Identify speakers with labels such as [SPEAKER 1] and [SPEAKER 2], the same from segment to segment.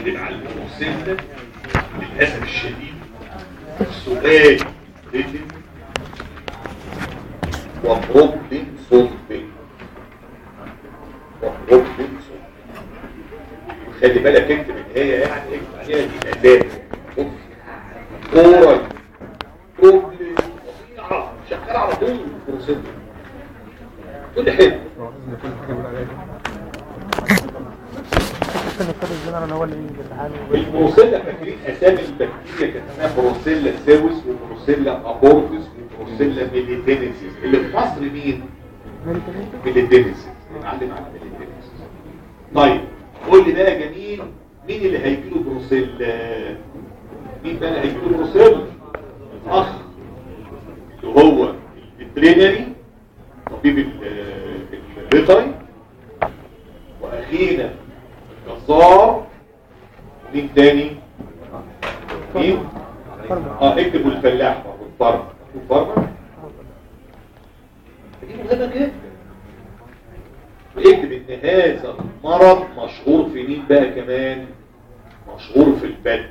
[SPEAKER 1] اكتب على المرسل للاسف الشديد سؤال ريتم وبروبلم سولفينج وبروبلم سولفينج خلي بالك اكتب ان هي يعني اكتب عليها دي الاداه اورال بروبلم فظيعه شغال على طول المرسل كل حلو
[SPEAKER 2] ممكن نختار الجنرال هو اللي يجي الامتحان
[SPEAKER 1] البروسيلا فاكرين اسامي البكتيريا كانت اسمها بروسيلا سيروس وبروسيلا ابورتس وبروسيلا ميليتينيسيس اللي في مصر مين؟ ميليتينيسيس نتعلم على ميليتينيسيس طيب قول لي بقى يا جميل مين اللي هيجي له بروسيلا؟ مين بقى اللي هيجي له بروسيلا؟ الاخ اللي هو الفيترينري طبيب ال- البيطري واخينا الجزار مين تاني مين اه اكتبوا الفلاح برضه الفرن الفرن دي مهمه جدا واكتب ان هذا المرض مشهور في مين بقى كمان مشهور في البدو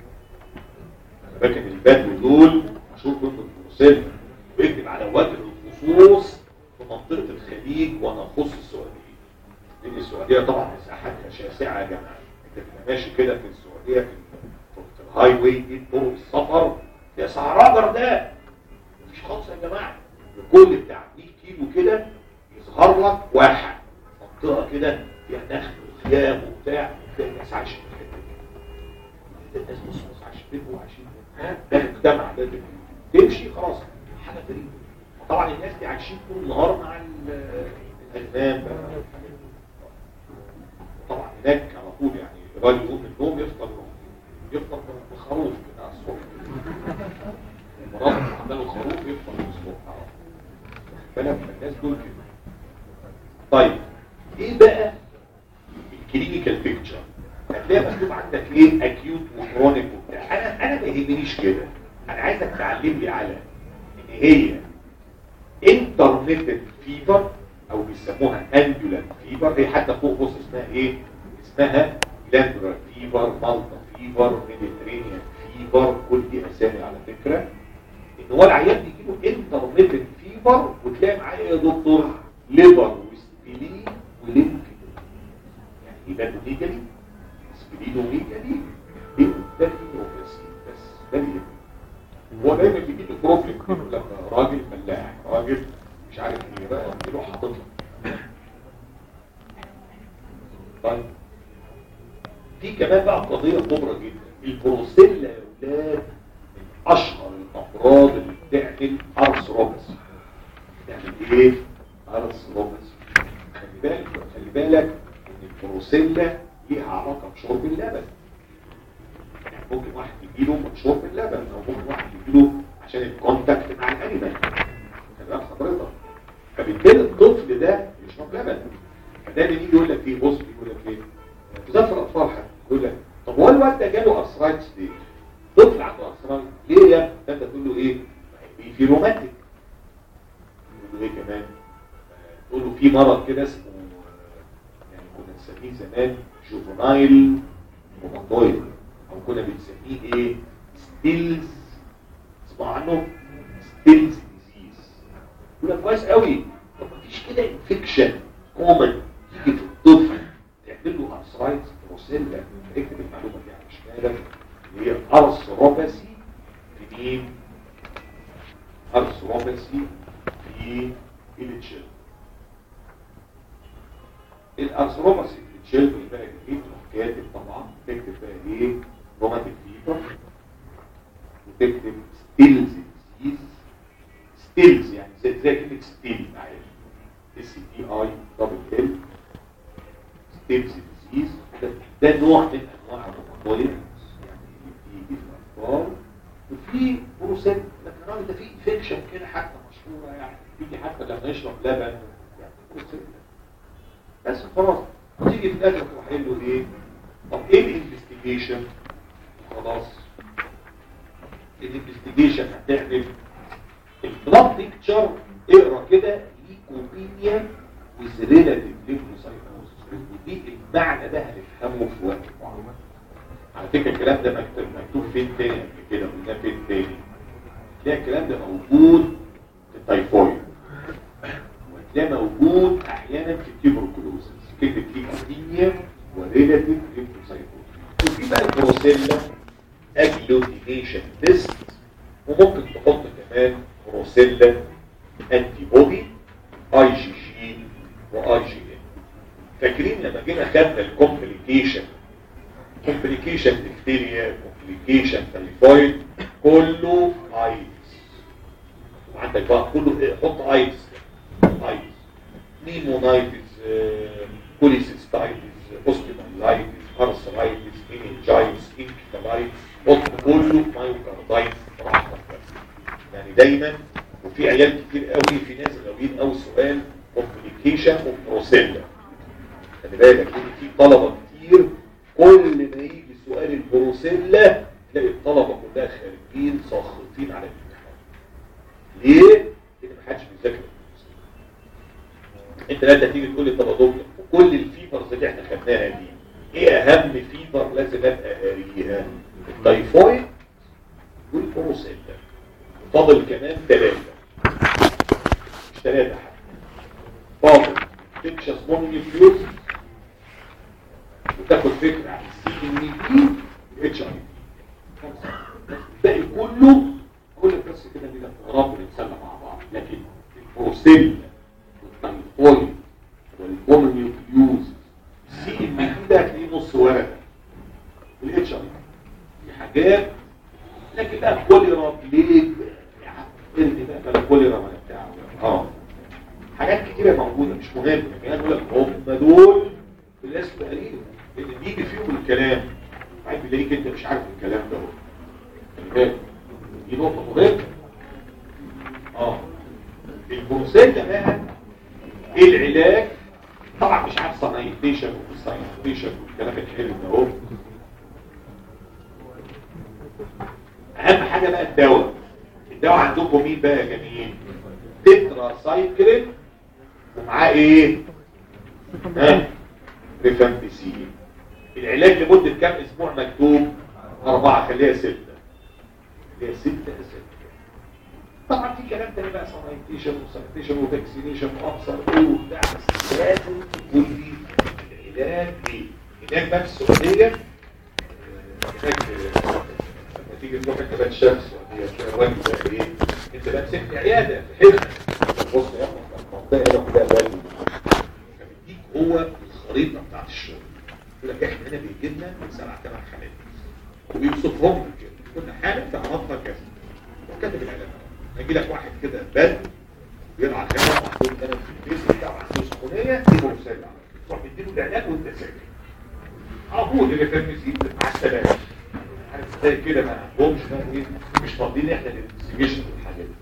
[SPEAKER 1] لكن البدو دول مشهور في البروسيل واكتب على وجه الخصوص في منطقه الخليج وانا اخص السعوديه لان السعوديه طبعا مساحتها شاسعه يا جماعه انت بتبقى ماشي كده في السعوديه في في الهاي واي دي طرق السفر يا سعراجر ده مفيش خالص يا جماعه كل بتاع 100 كيلو كده يظهر لك واحد منطقه كده فيها نخل وخيام وبتاع تلاقي الناس عايشه في الحته دي الناس بص بص عايشين فين وعايشين فين ها ده مجتمع ده تمشي خلاص حاجه غريبه طبعا الناس دي عايشين طول النهار مع ال- الالمان بقى طبعا هناك على طول يعني الراجل يقوم من النوم يفطر يفطر بخروف كده على الصبح مراته عماله خروف يفطر الصبح على طول بالك الناس دول كده طيب ايه بقى الكلينيكال بيكتشر هتلاقي مكتوب عندك ايه اكيوت وكرونيك وبتاع انا انا ما يهمنيش كده انا عايزك تعلم لي على ان هي انترميتنت فيفر او بيسموها اندولان فيفر هي حتى فوق بص اسمها ايه اسمها جلاندولار فيفر مالتا فيفر ميديترينيان فيفر كل دي اسامي على فكره ان هو العيان بيجي له انترميتنت فيفر وتلاقي معاه ايه يا دكتور ليفر وسبلين وليمف يعني يبقى ميجالي سبلينوميجالي ايه ده البروفيسي بس ده اللي هو دايما بيجي له بروبلم لما راجل فلاح راجل مش عارف ايه بقى يروح حاطط له طيب في كمان بقى قضيه كبرى جدا البروسيلا يا اولاد من اشهر الامراض اللي بتعمل ارثروباثي بتعمل ايه ارثروباثي خلي بالك خلي بالك ان البروسيلا ليها علاقه بشرب اللبن يعني ممكن واحد يجيله من شرب اللبن او ممكن واحد يجيله عشان الكونتاكت مع الانيمال خلي بالك حضرتك فبالتالي الطفل ده يشرب لبن فدايما يجي يقول لك ايه بص يقول لك ايه بالذات في الاطفال حتى يقول لك طب هو الواد ده جاله ارثرايتس ليه؟ طفل عنده ارثرايتس ليه يا ابني؟ فانت تقول له ايه؟ في- في روماتيك تقول له ايه كمان؟ آه، تقول له في مرض كده اسمه آه، يعني كنا نسميه زمان جوفنايل روماتويد او كنا بنسميه ايه؟ ستيلز اسمع عنه ستيلز ديزيز يقول لك كويس قوي طب مفيش كده انفكشن كومن يجي في الطفل تعمل له ارثرايتس بروسيلا اكتب المعلومه دي على شمالك اللي هي ارثروباثي في مين؟ ارثروباثي في التشيل الارثروباثي في التشيل اللي بالك ايه تروح كاتب طبعا تكتب بقى ايه؟ روماتيك فيبر وتكتب ستيلز ديزيز ستيلز يعني زي زي كلمه ستيل معايا اس تي اي دبل ال ستيلز ديزيز ده نوع من انواع الروماتويد يعني بيجي في الاطفال وفي بروسيل لكن الراجل ده فيه انفكشن كده حتى مشهوره يعني بيجي حتى لما يشرب لبن يعني بروسيل بس خلاص وتيجي في الاخر تروح قايل له ايه؟ طب ايه الانفستيجيشن؟ خلاص الانفستيجيشن هتعمل البلاد بيكتشر اقرا كده ليكوبينيا ويز ريلاتيف ليمفوسايتوزس ودي المعنى ده هنفهمه في وقت معين على فكره الكلام ده مكتوب مكتوب فين تاني قبل كده قلنا فين تاني تلاقي الكلام ده موجود في التايفويد وتلاقي موجود احيانا في التيبركلوزس كلمه ليكوبينيا وريلاتيف ليمفوسايتوز وفي بقى البروسيلا اجلوتينيشن تيست وممكن تحط كمان بروسيلا انتي بودي اي جي جي واي جي ان فاكرين لما جينا خدنا الكومبليكيشن كومبليكيشن ديفتيريا كومبليكيشن تايفويد كله ايدز وعندك بقى كله إيه؟ حط ايدز ايدز نيمونايتس كوليسيستايتس اوستيمالايتس ارثرايتس انجايتس انكفالايتس حط كله مايوكاردايتس براحتك يعني دايما وفي عيال كتير قوي في ناس غاويين قوي سؤال كومبليكيشن وبروسيلا خلي بالك لان في طلبه كتير كل ما يجي سؤال البروسيلا تلاقي الطلبه كلها خارجين ساخطين على الامتحان ليه؟ لان ما حدش بيذاكر البروسيلا انت لا تيجي تقول لي طب يا دكتور وكل الفيفرز اللي احنا خدناها دي ايه اهم فيفر لازم ابقى قاريها التايفويد والبروسيلا فاضل كمان ثلاثه مش ثلاثه حتى فاضل تكشس مونيفيوز وتاخد فكره عن السي ان بي والاتش اي الباقي كله كل القصه كده كده رب نتسلى مع بعض لكن البروسيلا والتايفويد والمونيفيوز السي ان بي ده هتلاقيه نص ورقه والاتش اي دي حاجات لكن بقى كوليرا بليج ارمي بقى بلا كوليرا ولا بتاع اه حاجات كتيرة موجودة مش مهمة لكن انا بقول لك هم دول الاسم قليل لان بيجي فيهم الكلام عايز بيلاقيك انت مش عارف الكلام ده هو خلي بالك. دي نقطة مهمة اه البروسيل بقى ايه العلاج طبعا مش عارف ساينتيشن وساينتيشن والكلام الحلو ده اهو اهم حاجة بقى الدواء الدواء عندكم مين بقى يا جميل تترا سايكلين ومعاه ايه ها ريفامبيسين العلاج لمدة كام اسبوع مكتوب اربعة خليها ستة خليها ستة اسابيع طبعا في كلام تاني بقى سانيتيشن وسانيتيشن وفاكسينيشن وابصر ايه وبتاع بس لازم تقول لي العلاج ايه هناك بقى في السعودية آه، هناك آه، لما تيجي تروح انت بقى الشمس وهي كده راجل بقى ايه انت بقى مسكت عياده في حلم بص يا اخي المنطقه هنا كلها بالي فبيديك هو الخريطه بتاعت الشغل يقول لك احنا هنا بيجي لنا من سبع ثمان حالات وبيوصفهم لك كده كل حاله تعرفها كذا وكاتب العلاج يجي لك واحد كده بل بيلعب هنا وعنده انا في البيت بتاعه عنده سخونيه دي مرسله تروح تديله العلاج وانت ساكت على طول اللي فاهم يزيد مع السلامه عارف زي كده ما عندهمش بقى ايه مش فاضيين احنا الانفستيجيشن والحاجات دي